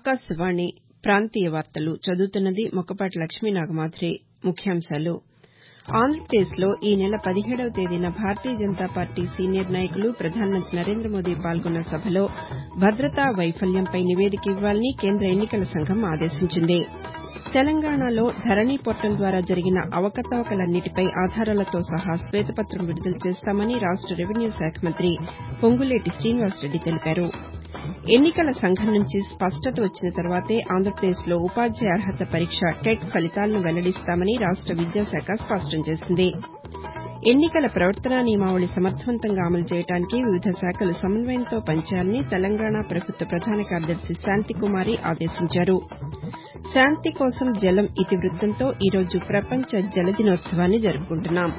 ఆకాశవాణి ప్రాంతీయ వార్తలు చదువుతున్నది మొక్కపాటి లక్ష్మీనాగమాధురి ముఖ్యాంశాలు ఆంధ్రప్రదేశ్లో ఈ నెల పదిహేడవ తేదీన భారతీయ జనతా పార్టీ సీనియర్ నాయకులు ప్రధానమంత్రి నరేంద్ర మోదీ పాల్గొన్న సభలో భద్రతా వైఫల్యంపై నివేదిక ఇవ్వాలని కేంద్ర ఎన్నికల సంఘం ఆదేశించింది తెలంగాణలో ధరణి పోర్టల్ ద్వారా జరిగిన అవకతవకలన్నిటిపై ఆధారాలతో సహా శ్వేతపత్రం విడుదల చేస్తామని రాష్ట రెవెన్యూ శాఖ మంత్రి పొంగులేటి శ్రీనివాసరెడ్డి తెలిపారు ఎన్నికల సంఘం నుంచి స్పష్టత వచ్చిన తర్వాతే ఆంధ్రప్రదేశ్లో ఉపాధ్యాయ అర్హత పరీక్ష టెట్ ఫలితాలను వెల్లడిస్తామని రాష్ట విద్యాశాఖ స్పష్టం చేసింది ఎన్నికల ప్రవర్తనా నియమావళి సమర్దవంతంగా అమలు చేయడానికి వివిధ శాఖలు సమన్వయంతో పనిచేయాలని తెలంగాణ ప్రభుత్వ ప్రధాన కార్యదర్శి శాంతికుమారి ఆదేశించారు శాంతి కోసం జలం ఇతివృత్తంతో ఈరోజు ప్రపంచ జల దినోత్సవాన్ని జరుపుకుంటున్నాం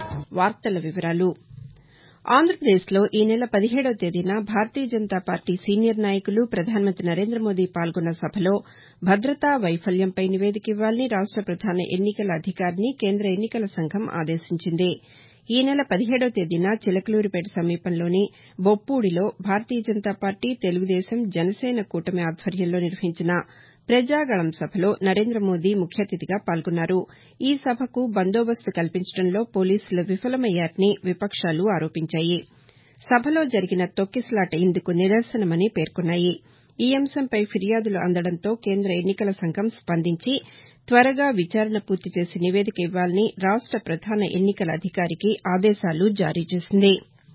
ఆంధ్రప్రదేశ్లో ఈ నెల పదిహేడవ తేదీన భారతీయ జనతా పార్టీ సీనియర్ నాయకులు ప్రధానమంత్రి నరేంద్ర మోదీ పాల్గొన్న సభలో భద్రతా వైఫల్యంపై నివేదిక ఇవ్వాలని రాష్ట ప్రధాన ఎన్నికల అధికారిని కేంద్ర ఎన్నికల సంఘం ఆదేశించింది ఈ నెల పదిహేడవ తేదీన చిలకలూరిపేట సమీపంలోని బొప్పూడిలో భారతీయ జనతా పార్టీ తెలుగుదేశం జనసేన కూటమి ఆధ్వర్యంలో నిర్వహించిన ప్రజాగళం సభలో నరేంద్ర మోదీ ముఖ్య అతిథిగా పాల్గొన్నారు ఈ సభకు బందోబస్తు కల్పించడంలో పోలీసులు విఫలమయ్యారని విపక్షాలు ఆరోపించాయి సభలో జరిగిన తొక్కిసలాట ఇందుకు నిదర్శనమని పేర్కొన్నాయి ఈ అంశంపై ఫిర్యాదులు అందడంతో కేంద్ర ఎన్నికల సంఘం స్పందించి త్వరగా విచారణ పూర్తి చేసి నివేదిక ఇవ్వాలని రాష్ట ప్రధాన ఎన్నికల అధికారికి ఆదేశాలు జారీ చేసింది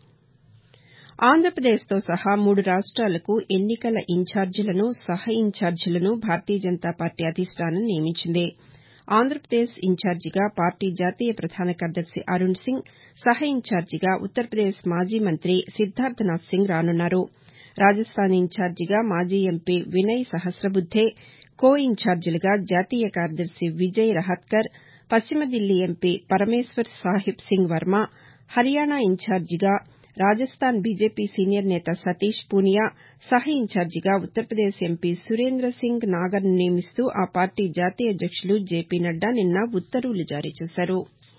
ఆంధ్రప్రదేశ్తో సహా మూడు రాష్ట్రాలకు ఎన్నికల ఇన్ఛార్జీలను సహ ఇన్ఛార్జీలను భారతీయ జనతా పార్టీ అధిష్టానం నియమించింది ఆంధ్రప్రదేశ్ ఇన్ఛార్జిగా పార్టీ జాతీయ ప్రధాన కార్యదర్శి అరుణ్ సింగ్ సహ ఇన్ఛార్జిగా ఉత్తరప్రదేశ్ మాజీ మంత్రి సిద్దార్థనాథ్ సింగ్ రానున్నారు రాజస్థాన్ ఇన్ఛార్జిగా మాజీ ఎంపీ వినయ్ సహస్రబుద్దే కో ఇన్ఛార్జీలుగా జాతీయ కార్యదర్శి విజయ్ రహత్కర్ పశ్చిమ దిల్లీ ఎంపీ పరమేశ్వర్ సాహిబ్ సింగ్ వర్మ హర్యానా ఇన్ఛార్జిగా రాజస్థాన్ బీజేపీ సీనియర్ నేత సతీష్ పూనియా సహ ఇన్ఛార్జిగా ఉత్తరప్రదేశ్ ఎంపీ సురేంద్ర సింగ్ నాగర్ను నియమిస్తూ ఆ పార్టీ జాతీయ అధ్యక్షులు జేపీ నడ్డా నిన్న ఉత్తర్వులు జారీ చేశారు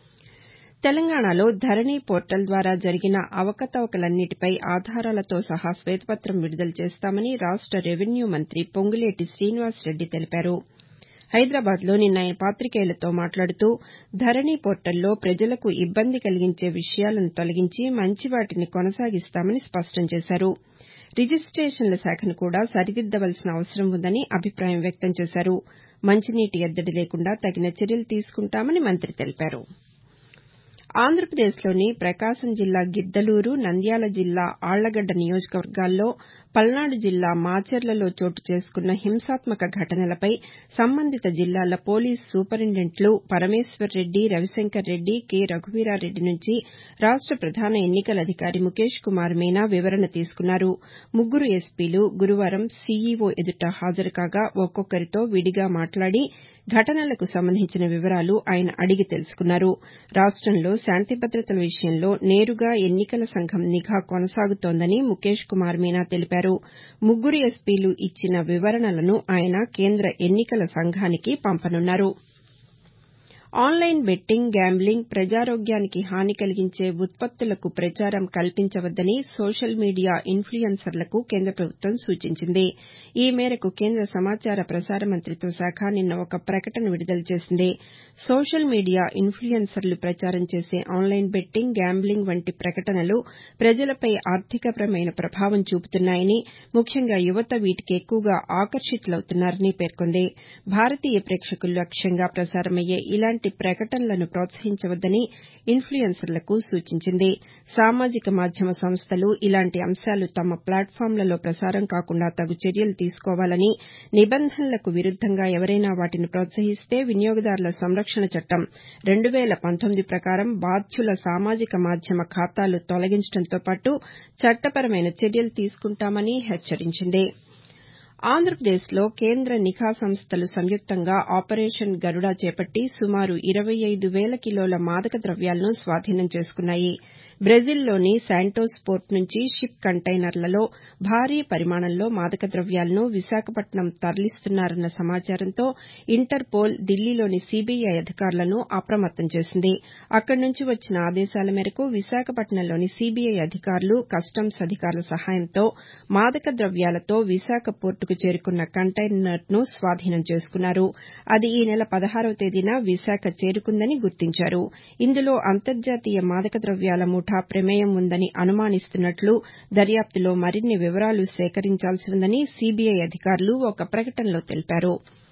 తెలంగాణలో ధరణి పోర్టల్ ద్వారా జరిగిన అవకతవకలన్నిటిపై ఆధారాలతో సహా శ్వేతపత్రం విడుదల చేస్తామని రాష్ట రెవెన్యూ మంత్రి పొంగులేటి శ్రీనివాసరెడ్డి తెలిపారు హైదరాబాద్లో నిన్న ఆయన పాతికేయులతో మాట్లాడుతూ ధరణి పోర్టల్లో ప్రజలకు ఇబ్బంది కలిగించే విషయాలను తొలగించి మంచివాటిని కొనసాగిస్తామని స్పష్టం చేశారు రిజిస్టేషన్ల శాఖను కూడా సరిదిద్దవలసిన అవసరం ఉందని అభిప్రాయం వ్యక్తం చేశారు మంచినీటి ఎద్దడి లేకుండా తగిన చర్యలు తీసుకుంటామని మంత్రి తెలిపారు ఆంధ్రప్రదేశ్లోని ప్రకాశం జిల్లా గిద్దలూరు నంద్యాల జిల్లా ఆళ్లగడ్డ నియోజకవర్గాల్లో పల్నాడు జిల్లా మాచర్లలో చోటు చేసుకున్న హింసాత్మక ఘటనలపై సంబంధిత జిల్లాల పోలీసు సూపరింటెండెంట్లు పరమేశ్వర్రెడ్డి రవిశంకర్రెడ్డి కె రఘువీరారెడ్డి నుంచి రాష్ట ప్రధాన ఎన్నికల అధికారి ముఖేష్ కుమార్ మీనా వివరణ తీసుకున్నారు ముగ్గురు ఎస్పీలు గురువారం సీఈఓ ఎదుట హాజరు కాగా ఒక్కొక్కరితో విడిగా మాట్లాడి ఘటనలకు సంబంధించిన వివరాలు ఆయన అడిగి తెలుసుకున్నారు రాష్టంలో శాంతి భద్రతల విషయంలో నేరుగా ఎన్నికల సంఘం నిఘా కొనసాగుతోందని ముఖేష్ కుమార్ మీనా తెలిపారు ముగ్గురు ఎస్పీలు ఇచ్చిన వివరణలను ఆయన కేంద్ర ఎన్నికల సంఘానికి పంపనున్నారు ఆన్లైన్ బెట్టింగ్ గ్యాంబ్లింగ్ ప్రజారోగ్యానికి హాని కలిగించే ఉత్పత్తులకు ప్రచారం కల్పించవద్దని సోషల్ మీడియా ఇన్ఫ్లుయెన్సర్లకు కేంద్ర ప్రభుత్వం సూచించింది ఈ మేరకు కేంద్ర సమాచార ప్రసార మంతిత్వ శాఖ నిన్న ఒక ప్రకటన విడుదల చేసింది సోషల్ మీడియా ఇన్ఫ్లుయెన్సర్లు ప్రచారం చేసే ఆన్లైన్ బెట్టింగ్ గ్యాంబ్లింగ్ వంటి ప్రకటనలు ప్రజలపై ఆర్థికపరమైన ప్రభావం చూపుతున్నాయని ముఖ్యంగా యువత వీటికి ఎక్కువగా ఆకర్షితులవుతున్నారని పేర్కొంది భారతీయ ప్రేక్షకుల లక్ష్యంగా ప్రసారమయ్యే ఇలాంటి ప్రకటనలను ప్రోత్సహించవద్దని ఇన్ఫ్లుయెన్సర్లకు సూచించింది సామాజిక మాధ్యమ సంస్థలు ఇలాంటి అంశాలు తమ ప్లాట్ఫామ్లలో ప్రసారం కాకుండా తగు చర్యలు తీసుకోవాలని నిబంధనలకు విరుద్దంగా ఎవరైనా వాటిని ప్రోత్సహిస్తే వినియోగదారుల సంరక్షణ చట్టం రెండు వేల పంతొమ్మిది ప్రకారం బాధ్యుల సామాజిక మాధ్యమ ఖాతాలు తొలగించడంతో పాటు చట్టపరమైన చర్యలు తీసుకుంటామని హెచ్చరించింది ఆంధ్రప్రదేశ్లో కేంద్ర నిఘా సంస్థలు సంయుక్తంగా ఆపరేషన్ గరుడ చేపట్టి సుమారు ఇరవై ఐదు వేల కిలోల మాదక ద్రవ్యాలను స్వాధీనం చేసుకున్నాయి బ్రెజిల్లోని శాంటోస్ పోర్టు నుంచి షిప్ కంటైనర్లలో భారీ పరిమాణంలో మాదక ద్రవ్యాలను విశాఖపట్నం తరలిస్తున్నారన్న సమాచారంతో ఇంటర్పోల్ ఢిల్లీలోని సీబీఐ అధికారులను అప్రమత్తం చేసింది అక్కడి నుంచి వచ్చిన ఆదేశాల మేరకు విశాఖపట్నంలోని సీబీఐ అధికారులు కస్టమ్స్ అధికారుల సహాయంతో మాదక ద్రవ్యాలతో విశాఖ పోర్టుకు చేరుకున్న కంటైనర్ను స్వాధీనం చేసుకున్నారు అది ఈ నెల పదహారవ తేదీన విశాఖ చేరుకుందని గుర్తించారు ఇందులో అంతర్జాతీయ మాదక ద్రవ్యాల ముఠా ప్రమేయం ఉందని అనుమానిస్తున్నట్లు దర్యాప్తులో మరిన్ని వివరాలు సేకరించాల్సి ఉందని సీబీఐ అధికారులు ఒక ప్రకటనలో తెలిపారు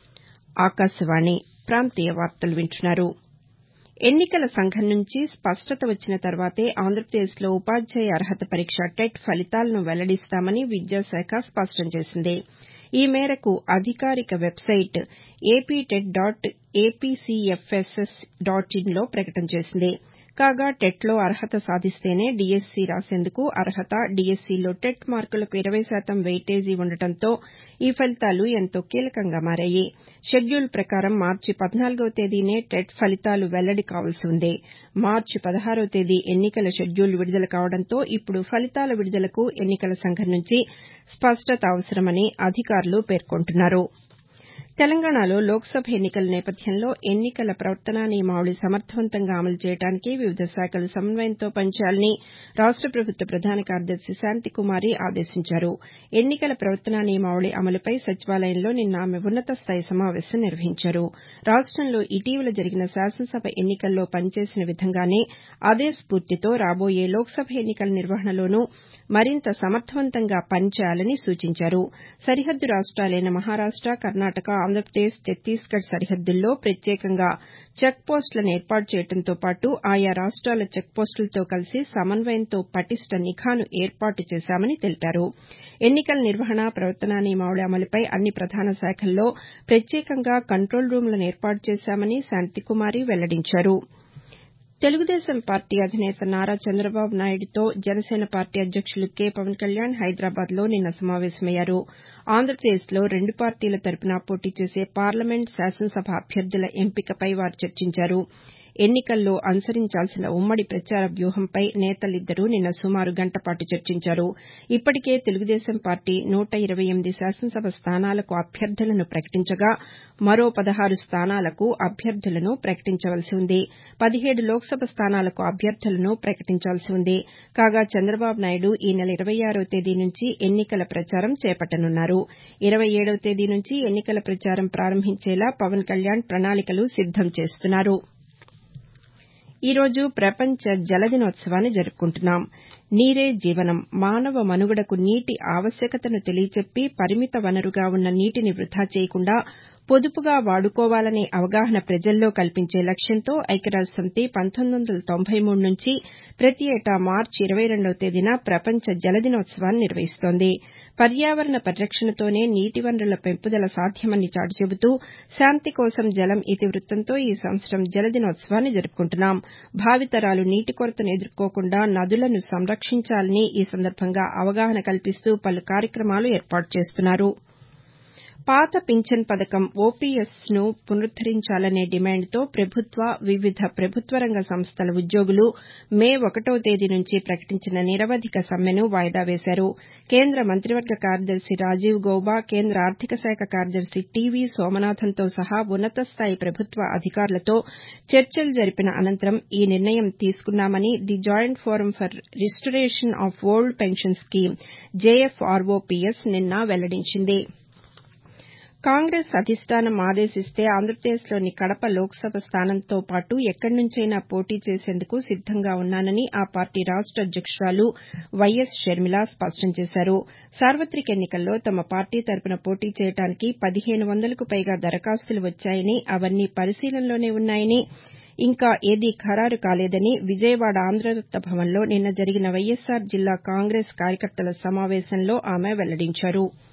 ఎన్నికల సంఘం నుంచి స్పష్టత వచ్చిన తర్వాతే ఆంధ్రప్రదేశ్లో ఉపాధ్యాయ అర్హత పరీక్ష టెట్ ఫలితాలను వెల్లడిస్తామని విద్యాశాఖ స్పష్టం చేసింది ఈ మేరకు అధికారిక website AP TET dot APCFSS dot ఇన్లో ప్రకటన చేసింది కాగా టెట్లో అర్హత సాధిస్తేనే డీఎస్సీ రాసేందుకు అర్హత డీఎస్సీలో టెట్ మార్కులకు ఇరవై శాతం వెయిటేజీ ఉండటంతో ఈ ఫలితాలు ఎంతో కీలకంగా మారాయి షెడ్యూల్ ప్రకారం మార్చి పద్నాలుగవ తేదీనే టెట్ ఫలితాలు వెల్లడి కావాల్సి ఉంది మార్చి పదహారవ తేదీ ఎన్నికల షెడ్యూల్ విడుదల కావడంతో ఇప్పుడు ఫలితాల విడుదలకు ఎన్నికల సంఘం నుంచి స్పష్టత అవసరమని అధికారులు పేర్కొంటున్నారు తెలంగాణలో లోక్సభ ఎన్నికల నేపథ్యంలో ఎన్నికల ప్రవర్తనా నియమావళి సమర్దవంతంగా అమలు చేయడానికి వివిధ శాఖలు సమన్వయంతో పనిచేయాలని రాష్ట ప్రభుత్వ ప్రధాన కార్యదర్శి శాంతికుమారి ఆదేశించారు ఎన్నికల ప్రవర్తనా నియమావళి అమలుపై సచివాలయంలో నిన్న ఆమె ఉన్నతస్థాయి సమావేశం నిర్వహించారు రాష్టంలో ఇటీవల జరిగిన శాసనసభ ఎన్నికల్లో పనిచేసిన విధంగానే అదే స్పూర్తితో రాబోయే లోక్సభ ఎన్నికల నిర్వహణలోనూ మరింత సమర్దవంతంగా పనిచేయాలని సూచించారు సరిహద్దు రాష్ట్రాలైన మహారాష్ట కర్ణాటక ఆంధ్రప్రదేశ్ ఛత్తీస్గఢ్ సరిహద్దుల్లో ప్రత్యేకంగా చెక్పోస్టులను ఏర్పాటు చేయడంతో పాటు ఆయా రాష్ట్రాల చెక్పోస్టులతో కలిసి సమన్వయంతో పటిష్ట నిఘాను ఏర్పాటు చేశామని తెలిపారు ఎన్నికల నిర్వహణ ప్రవర్తనా నియమావళి అమలుపై అన్ని ప్రధాన శాఖల్లో ప్రత్యేకంగా కంట్రోల్ రూంలను ఏర్పాటు చేశామని శాంతికుమారి వెల్లడించారు తెలుగుదేశం పార్టీ అధినేత నారా చంద్రబాబు నాయుడుతో జనసేన పార్టీ అధ్యక్షులు కె పవన్ కళ్యాణ్ హైదరాబాద్లో నిన్న సమావేశమయ్యారు ఆంధ్రప్రదేశ్లో రెండు పార్టీల తరపున పోటీ చేసే పార్లమెంట్ శాసనసభ అభ్యర్థుల ఎంపికపై వారు చర్చించారు ఎన్నికల్లో అనుసరించాల్సిన ఉమ్మడి ప్రచార వ్యూహంపై నేతలిద్దరూ నిన్న సుమారు గంటపాటు చర్చించారు ఇప్పటికే తెలుగుదేశం పార్టీ నూట ఇరవై ఎనిమిది శాసనసభ స్థానాలకు అభ్యర్థులను ప్రకటించగా మరో పదహారు స్థానాలకు అభ్యర్థులను ప్రకటించవలసి ఉంది పదిహేడు లోక్సభ స్థానాలకు అభ్యర్థులను ప్రకటించాల్సి ఉంది కాగా చంద్రబాబు నాయుడు ఈ నెల ఇరవై ఆరవ తేదీ నుంచి ఎన్నికల ప్రచారం చేపట్టనున్నారు ఇరవై ఏడవ తేదీ నుంచి ఎన్నికల ప్రచారం ప్రారంభించేలా పవన్ కళ్యాణ్ ప్రణాళికలు సిద్దం చేస్తున్నారు ఈ రోజు ప్రపంచ జల దినోత్సవాన్ని జరుపుకుంటున్నాం నీరే జీవనం మానవ మనుగడకు నీటి ఆవశ్యకతను తెలియచెప్పి పరిమిత వనరుగా ఉన్న నీటిని వృథా చేయకుండా పొదుపుగా వాడుకోవాలనే అవగాహన ప్రజల్లో కల్పించే లక్ష్యంతో ఐక్యరాజ్యసమితి పంతొమ్మిది వందల తొంభై మూడు నుంచి ప్రతి ఏటా మార్చి ఇరవై రెండవ తేదీన ప్రపంచ జల దినోత్సవాన్ని నిర్వహిస్తోంది పర్యావరణ పరిరక్షణతోనే నీటి వనరుల పెంపుదల సాధ్యమని చాటి చెబుతూ శాంతి కోసం జలం ఇతివృత్తంతో ఈ సంవత్సరం జల దినోత్సవాన్ని జరుపుకుంటున్నాం భావితరాలు నీటి కొరతను ఎదుర్కోకుండా నదులను సంరక్షించాలని ఈ సందర్భంగా అవగాహన కల్పిస్తూ పలు కార్యక్రమాలు ఏర్పాటు చేస్తున్నారు పాత పింఛన్ పథకం ఓపీఎస్ను పునరుద్దరించాలనే డిమాండ్తో ప్రభుత్వ వివిధ ప్రభుత్వ రంగ సంస్థల ఉద్యోగులు మే ఒకటో తేదీ నుంచి ప్రకటించిన నిరవధిక సమ్మెను వాయిదా వేశారు కేంద్ర మంత్రివర్గ కార్యదర్శి రాజీవ్ గౌబా కేంద్ర ఆర్థిక శాఖ కార్యదర్శి టీవీ సోమనాథన్తో సహా ఉన్నతస్థాయి ప్రభుత్వ అధికారులతో చర్చలు జరిపిన అనంతరం ఈ నిర్ణయం తీసుకున్నామని the joint forum for restoration of old pension scheme JFROPS నిన్న వెల్లడించింది కాంగ్రెస్ అధిష్టానం ఆదేశిస్తే ఆంధ్రప్రదేశ్లోని కడప లోక్సభ స్థానంతో పాటు ఎక్కడి నుంచైనా పోటీ చేసేందుకు సిద్దంగా ఉన్నానని ఆ పార్టీ రాష్ట అధ్యక్షురాలు వైఎస్ షర్మిల స్పష్టం చేశారు సార్వతిక ఎన్నికల్లో తమ పార్టీ తరపున పోటీ చేయడానికి పదిహేను వందలకు పైగా దరఖాస్తులు వచ్చాయని అవన్నీ పరిశీలనలోనే ఉన్నాయని ఇంకా ఏదీ ఖరారు కాలేదని విజయవాడ ఆంధ్రరత్న భవన్లో నిన్న జరిగిన వైఎస్సార్ జిల్లా కాంగ్రెస్ కార్యకర్తల సమావేశంలో ఆమె వెల్లడించారు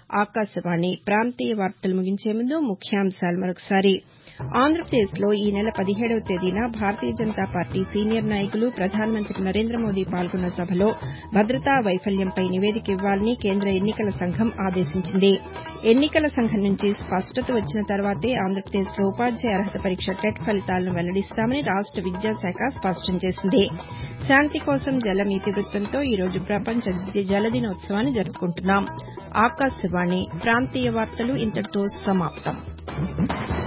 ఆకాశవాణి ప్రాంతీయ వార్తలు ముగించే ముందు ముఖ్యాంశాలు మరొకసారి ఆంధ్రప్రదేశ్లో ఈ నెల పదిహేడవ తేదీన భారతీయ జనతా పార్టీ సీనియర్ నాయకులు ప్రధానమంత్రి నరేంద్ర మోదీ పాల్గొన్న సభలో భద్రతా వైఫల్యంపై నివేదిక ఇవ్వాలని కేంద్ర ఎన్నికల సంఘం ఆదేశించింది ఎన్నికల సంఘం నుంచి స్పష్టత వచ్చిన తర్వాతే ఆంధ్రప్రదేశ్లో ఉపాధ్యాయ అర్హత పరీక్ష టెట్ ఫలితాలను వెల్లడిస్తామని రాష్ట విద్యాశాఖ స్పష్టం చేసింది శాంతి కోసం జలం ఇతివృత్తంతో ఈరోజు ప్రపంచ జల దినోత్సవాన్ని జరుపుకుంటున్నాం ఆకాశవాణి ప్రాంతీయ వార్తలు ఇంతటితో సమాప్తం